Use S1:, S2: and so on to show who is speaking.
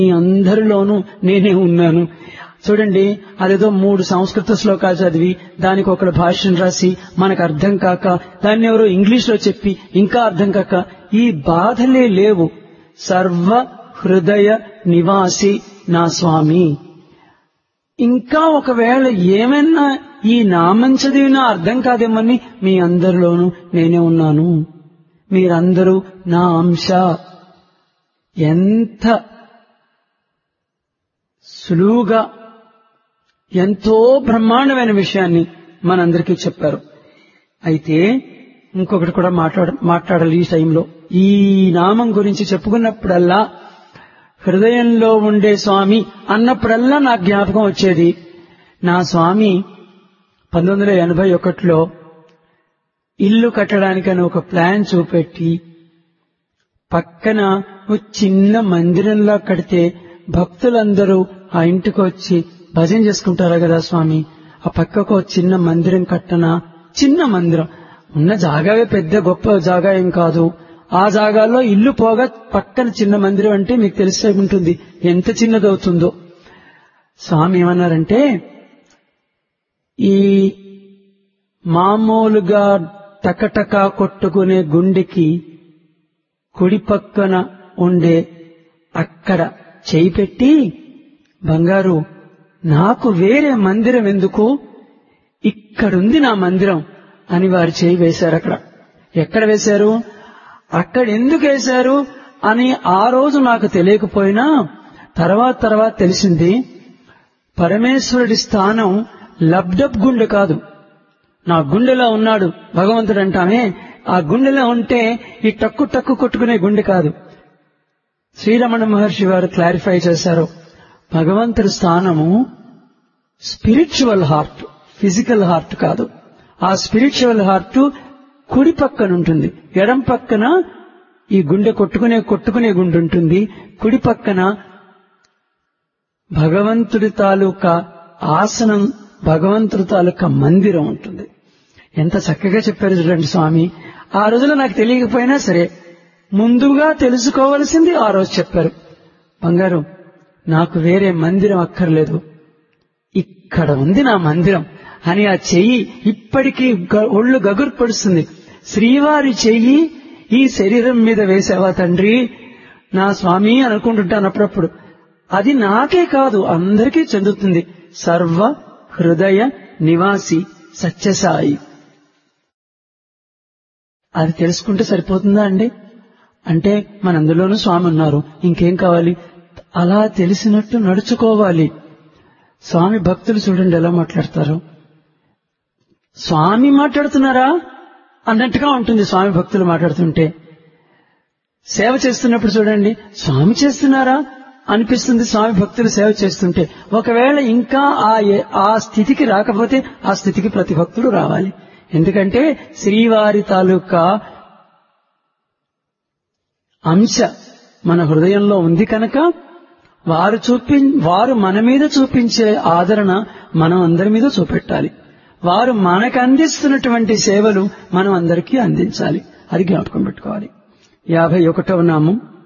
S1: మీ అందరిలోనూ నేనే ఉన్నాను చూడండి అదేదో మూడు సంస్కృత శ్లోకాలు చదివి దానికి ఒకడు భాష్యం రాసి మనకు అర్థం కాక దాన్ని ఎవరో ఇంగ్లీష్ లో చెప్పి ఇంకా అర్థం కాక ఈ బాధలే లేవు సర్వ హృదయ నివాసి నా స్వామి ఇంకా ఒకవేళ ఏమైనా ఈ నామం చదివినా అర్థం కాదేమని మీ అందరిలోనూ నేనే ఉన్నాను మీరందరూ నా అంశ ఎంత సులువుగా ఎంతో బ్రహ్మాండమైన విషయాన్ని మనందరికీ చెప్పారు అయితే ఇంకొకటి కూడా మాట్లాడ మాట్లాడాలి ఈ టైంలో ఈ నామం గురించి చెప్పుకున్నప్పుడల్లా హృదయంలో ఉండే స్వామి అన్నప్పుడల్లా నా జ్ఞాపకం వచ్చేది నా స్వామి పంతొమ్మిది వందల ఎనభై ఒకటిలో ఇల్లు కట్టడానికని ఒక ప్లాన్ చూపెట్టి పక్కన ఓ చిన్న మందిరంలా కడితే భక్తులందరూ ఆ ఇంటికి వచ్చి భజన చేసుకుంటారు కదా స్వామి ఆ పక్కకు ఒక చిన్న మందిరం కట్టనా చిన్న మందిరం ఉన్న జాగావే పెద్ద గొప్ప జాగా ఏం కాదు ఆ జాగాలో ఇల్లు పోగా పక్కన చిన్న మందిరం అంటే మీకు తెలిసే ఉంటుంది ఎంత చిన్నదవుతుందో స్వామి ఏమన్నారంటే ఈ మామూలుగా టకటకా కొట్టుకునే గుండెకి కుడి పక్కన ఉండే అక్కడ చేయి పెట్టి బంగారు నాకు వేరే మందిరం ఎందుకు ఇక్కడుంది నా మందిరం అని వారు చేయి వేశారు అక్కడ ఎక్కడ వేశారు అక్కడ ఎందుకు వేశారు అని ఆ రోజు నాకు తెలియకపోయినా తర్వాత తర్వాత తెలిసింది పరమేశ్వరుడి స్థానం లబ్డబ్ గుండె కాదు నా గుండెలో ఉన్నాడు భగవంతుడు అంటామే ఆ గుండెలో ఉంటే ఈ టక్కు టక్కు కొట్టుకునే గుండె కాదు శ్రీరమణ మహర్షి వారు క్లారిఫై చేశారు భగవంతుడి స్థానము స్పిరిచువల్ హార్ట్ ఫిజికల్ హార్ట్ కాదు ఆ స్పిరిచువల్ హార్ట్ కుడి పక్కన ఉంటుంది ఎడం పక్కన ఈ గుండె కొట్టుకునే కొట్టుకునే గుండె ఉంటుంది కుడి పక్కన భగవంతుడి తాలూకా ఆసనం భగవంతుడి తాలూకా మందిరం ఉంటుంది ఎంత చక్కగా చెప్పారు చూడండి స్వామి ఆ రోజులో నాకు తెలియకపోయినా సరే ముందుగా తెలుసుకోవలసింది ఆ రోజు చెప్పారు బంగారు నాకు వేరే మందిరం అక్కర్లేదు ఇక్కడ ఉంది నా మందిరం అని ఆ చెయ్యి ఇప్పటికీ గ- ఒళ్ళు గగురు పడుస్తుంది శ్రీవారి చెయ్యి ఈ శరీరం మీద వేసావా తండ్రి నా స్వామి అనుకుంటుంటాను అప్పుడప్పుడు అది నాకే కాదు అందరికీ చెందుతుంది సర్వ హృదయ నివాసి సత్యసాయి అది తెలుసుకుంటే సరిపోతుందా అండి అంటే మనందులోనూ స్వామి ఉన్నారు ఇంకేం కావాలి అలా తెలిసినట్టు నడుచుకోవాలి స్వామి భక్తులు చూడండి ఎలా మాట్లాడతారు స్వామి మాట్లాడుతున్నారా అన్నట్టుగా ఉంటుంది స్వామి భక్తులు మాట్లాడుతుంటే సేవ చేస్తున్నప్పుడు చూడండి స్వామి చేస్తున్నారా అనిపిస్తుంది స్వామి భక్తులు సేవ చేస్తుంటే ఒకవేళ ఇంకా ఆ ఏ- ఆ స్థితికి రాకపోతే ఆ స్థితికి ప్రతి భక్తుడు రావాలి ఎందుకంటే శ్రీవారి తాలూకా అంశ మన హృదయంలో ఉంది కనుక వారు చూపి వారు మన మీద చూపించే ఆదరణ మనం అందరి మీద చూపెట్టాలి వారు మనకు అందిస్తున్నటువంటి సేవలు మనం అందరికీ అందించాలి అది జ్ఞాపకం పెట్టుకోవాలి యాభై ఒకటవ నామం